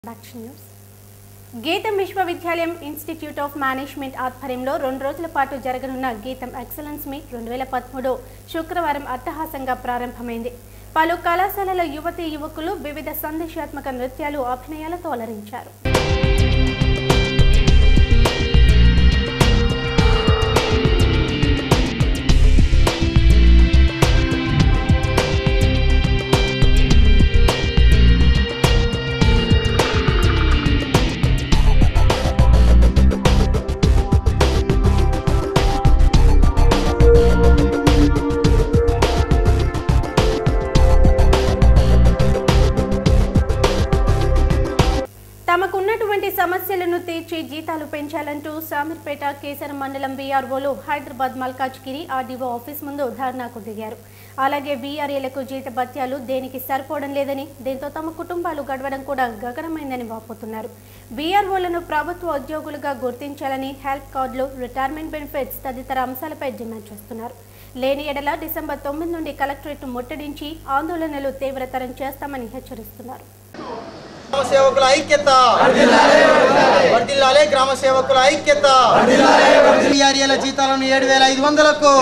Production news గీతం విశ్వవిద్యాలయం institute of management ఆధ్వర్యంలో రెండు రోజుల పాటు జరగనున్న గీతం ఎక్సలెన్స్ మీట్ రెండు వేల పదమూడు శుక్రవారం అట్టహాసంగా ప్రారంభమైంది పలు కళాశాలల యువతీ యువకులు వివిధ సందేశాత్మక నృత్యాలు అభినయాలతో అలరించారు తమకున్నటువంటి సమస్యలను తీర్చి జీతాలు పెంచాలంటూ సామీర్పేట కేసర మండలం వీఆర్ఓలు హైదరాబాద్ మల్కాజ్గిరి ఆర్డీఓ ఆఫీస్ ముందు ధర్నాకు దిగారు అలాగే వీఆర్ఏలకు జీత భత్యాలు దేనికి సరిపోవడం లేదని దీంతో తమ కుటుంబాలు గడవడం కూడా గగనమైందని వాపోతున్నారు వీఆర్ఓలను ప్రభుత్వ ఉద్యోగులుగా గుర్తించాలని హెల్త్ కార్డులు రిటైర్మెంట్ బెనిఫిట్స్ తదితర అంశాలపై డిమాండ్ చేస్తున్నారు లేని ఎడల డిసెంబర్ తొమ్మిది నుండి కలెక్టరేట్ ముట్టడించి ఆందోళనలు తీవ్రతరం చేస్తామని హెచ్చరిస్తున్నారు గ్రామ సేవకుల ఐక్యత వర్ధిల్లాలే గ్రామ సేవకుల ఐక్యత విఆర్ఏల జీతాలను ఏడు వేల ఐదు వందలకు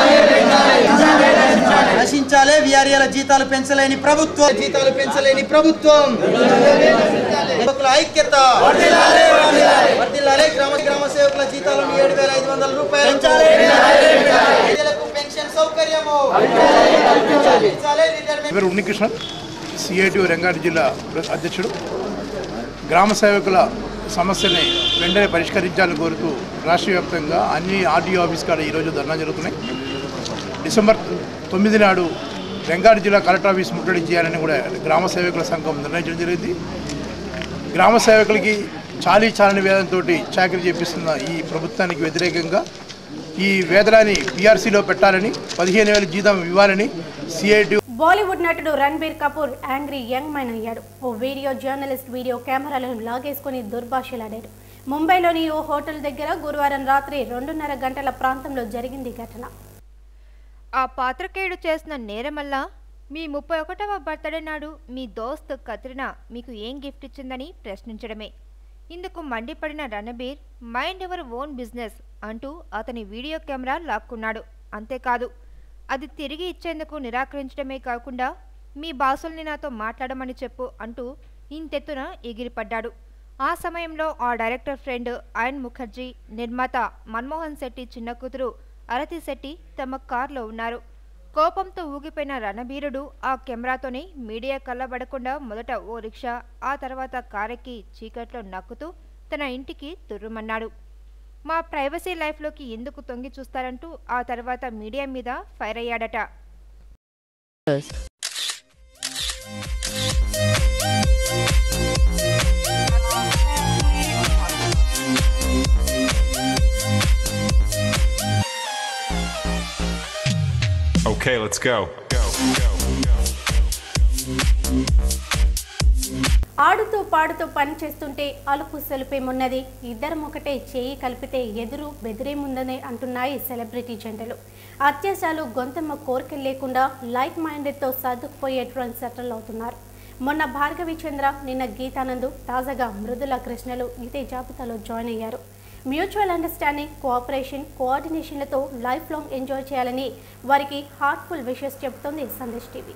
నశించాలే విఆర్ఏల జీతాలు పెంచలేని ప్రభుత్వం జీతాలు పెంచలేని ప్రభుత్వం సేవకుల ఐక్యత వర్ధిల్లాలే గ్రామ గ్రామ సేవకుల జీతాలను ఏడు వేల ఐదు వందల రూపాయలు విద్యార్థులకు పెన్షన్ సౌకర్యము పెంచాలే రిటైర్మెంట్ పేరు ఉన్నికృష్ణ సిఐటి రంగారెడ్డి జిల్లా ప్ర- అధ్యక్షుడు గ్రామ సేవకుల సమస్యని వెంటనే పరిష్కరించాలని కోరుతూ రాష్ట్ర వ్యాప్తంగా అన్ని ఆర్డీఓ ఆఫీస్ కాడ ఈరోజు ధర్నా జరుగుతున్నాయి డిసెంబర్ తొమ్మిది నాడు రంగారెడ్డి జిల్లా కలెక్టర్ ఆఫీస్ ముట్టడి చేయాలని కూడా గ్రామ సేవకుల సంఘం నిర్ణయించడం జరిగింది గ్రామ సేవకులకి చాలీ చాలని వేదంతో చాకరీ చేపిస్తున్న ఈ ప్రభుత్వానికి వ్యతిరేకంగా ఈ వేతనాన్ని పీఆర్సీలో పెట్టాలని పదిహేను వేల జీతం ఇవ్వాలని సిఐటి బాలీవుడ్ నటుడు Ranbir Kapoor angry young man అయ్యాడు ఓ వీడియో జర్నలిస్ట్ వీడియో కెమెరాలను లాగేసుకుని దుర్భాషలాడాడు ముంబైలోని ఓ హోటల్ దగ్గర గురువారం రాత్రి రెండున్నర గంటల ప్రాంతంలో జరిగింది ఈ ఘటన ఆ పాత్రకేయుడు చేసిన నేరమల్లా మీ ముప్పై ఒకటవ బర్త్డే నాడు మీ దోస్త్ కత్రినా మీకు ఏం గిఫ్ట్ ఇచ్చిందని ప్రశ్నించడమే ఇందుకు మండిపడిన Ranbir mind your own business అంటూ అతని వీడియో కెమెరా లాక్కున్నాడు అంతేకాదు అది తిరిగి ఇచ్చేందుకు నిరాకరించడమే కాకుండా మీ బాసుల్ని నాతో మాట్లాడమని చెప్పు అంటూ ఇంతెత్తున ఎగిరిపడ్డాడు ఆ సమయంలో ఆ డైరెక్టర్ ఫ్రెండ్ అయన్ ముఖర్జీ నిర్మాత మన్మోహన్ శెట్టి చిన్న కూతురు అరతి శెట్టి తమ కార్లో ఉన్నారు కోపంతో ఊగిపోయిన రణబీరుడు ఆ కెమెరాతోనే మీడియా కళ్ళబడకుండా మొదట ఓ రిక్షా ఆ తర్వాత కారెక్కి చీకట్లో నక్కుతూ తన ఇంటికి తుర్రుమన్నాడు మా ప్రైవసీ లైఫ్లోకి ఎందుకు తొంగి చూస్తారంటూ ఆ తర్వాత మీడియా మీద ఫైర్ అయ్యాడట Okay, let's go. Go, go, go. ఆడుతూ పాడుతూ పని చేస్తుంటే అలుపు సెలుపేమున్నది ఇద్దరం ఒకటే చేయి కలిపితే ఎదురు బెదిరేముందని అంటున్నాయి సెలబ్రిటీ జంటలు అత్యాశాలు గొంతెమ్మ కోరికలు లేకుండా లైక్ మైండెడ్తో సర్దుకుపోయే ట్రెండ్ సెటిల్ అవుతున్నారు మొన్న భార్గవి చంద్ర నిన్న గీతానందు తాజాగా మృదుల కృష్ణలు ఇదే జాబితాలో జాయిన్ అయ్యారు మ్యూచువల్ అండర్స్టాండింగ్ కోఆపరేషన్ కోఆర్డినేషన్లతో లైఫ్ లాంగ్ ఎంజాయ్ చేయాలని వారికి హార్ట్ఫుల్ విషెస్ చెబుతోంది సందేశ్ టీవీ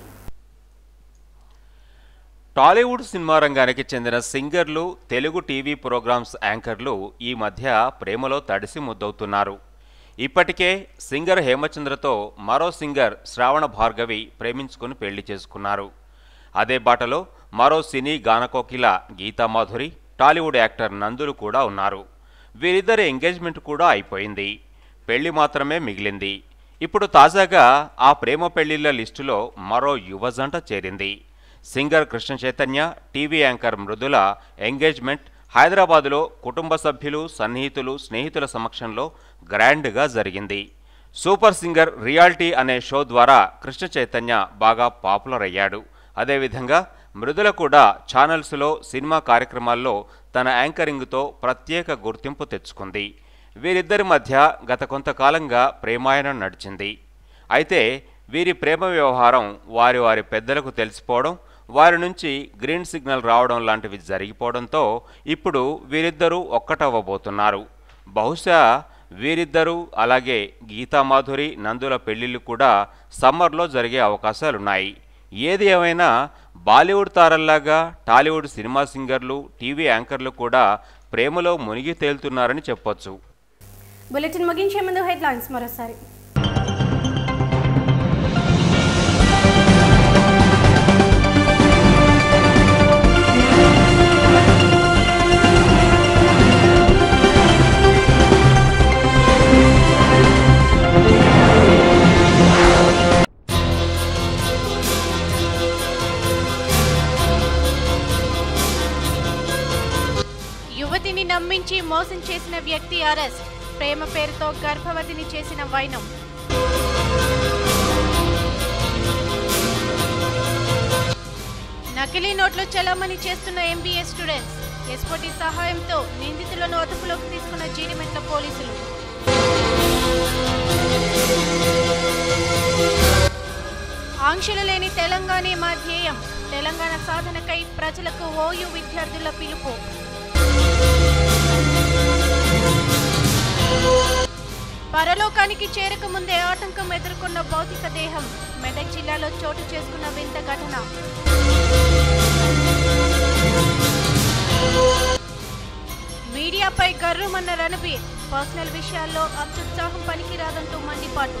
టాలీవుడ్ సినిమా రంగానికి చెందిన సింగర్లు తెలుగు టీవీ ప్రోగ్రామ్స్ యాంకర్లు ఈ మధ్య ప్రేమలో తడిసి ముద్దవుతున్నారు ఇప్పటికే సింగర్ హేమచంద్రతో మరో సింగర్ శ్రావణ భార్గవి ప్రేమించుకుని పెళ్లి చేసుకున్నారు అదే బాటలో మరో సినీ గానకోకిల గీతామాధురి టాలీవుడ్ యాక్టర్ నందులు కూడా ఉన్నారు వీరిద్దరి ఎంగేజ్మెంట్ కూడా అయిపోయింది పెళ్లి మాత్రమే మిగిలింది ఇప్పుడు తాజాగా ఆ ప్రేమ పెళ్లిళ్ల లిస్టులో మరో యువ జంట చేరింది singer Krishna Chaitanya TV anchor Mrudula engagement హైదరాబాదులో కుటుంబ సభ్యులు సన్నిహితులు స్నేహితుల సమక్షంలో గ్రాండ్గా జరిగింది సూపర్ సింగర్ రియాలిటీ అనే షో ద్వారా కృష్ణ చైతన్య బాగా పాపులర్ అయ్యాడు అదేవిధంగా మృదుల కూడా ఛానల్స్లో సినిమా కార్యక్రమాల్లో తన యాంకరింగ్తో ప్రత్యేక గుర్తింపు తెచ్చుకుంది వీరిద్దరి మధ్య గత కొంతకాలంగా ప్రేమాయణం నడిచింది అయితే వీరి ప్రేమ వ్యవహారం వారి వారి పెద్దలకు తెలిసిపోవడం వారి నుంచి గ్రీన్ సిగ్నల్ రావడం లాంటివి జరిగిపోవడంతో ఇప్పుడు వీరిద్దరూ ఒక్కటవ్వబోతున్నారు బహుశా వీరిద్దరూ అలాగే గీతామాధురి నందుల పెళ్లిళ్ళు కూడా సమ్మర్లో జరిగే అవకాశాలున్నాయి ఏది ఏమైనా బాలీవుడ్ తారల్లాగా టాలీవుడ్ సినిమా సింగర్లు టీవీ యాంకర్లు కూడా ప్రేమలో మునిగి తేలుతున్నారని చెప్పొచ్చు బులెటిన్ ముగించే ముందు హెడ్లైన్స్ మరోసారి యువతిని నమ్మించి మోసం చేసిన వ్యక్తి అరెస్ట్ ప్రేమ పేరుతో గర్భవతిని చేసిన వైనం నకిలీ నోట్లు చలామణి చేస్తున్న ఎంబీఏ స్టూడెంట్స్ ఎస్పోటీ సహాయంతో నిందితులను అదుపులోకి తీసుకున్న జీడిమెట్ల పోలీసులు ఆంక్షలు లేని తెలంగాణే మా ధ్యేయం తెలంగాణ సాధనకై ప్రజలకు ఓయూ విద్యార్థుల పిలుపు పరలోకానికి చేరక ముందే ఆటంకం ఎదుర్కొన్న భౌతిక దేహం మెదక్ జిల్లాలో చోటు చేసుకున్న వింత ఘటన మీడియాపై గర్రుమన్న రణబీర్ పర్సనల్ విషయాల్లో అత్యుత్సాహం పనికిరాదంటూ మండిపాటు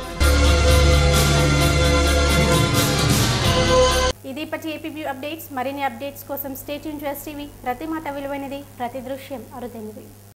ఇది ఇప్పటి ఏపీబీ అప్డేట్స్ మరిన్ని అప్డేట్స్ కోసం స్టేట్ యూన్ టీవీ ప్రతి మాట విలువైనది ప్రతి దృశ్యం అరుదైనది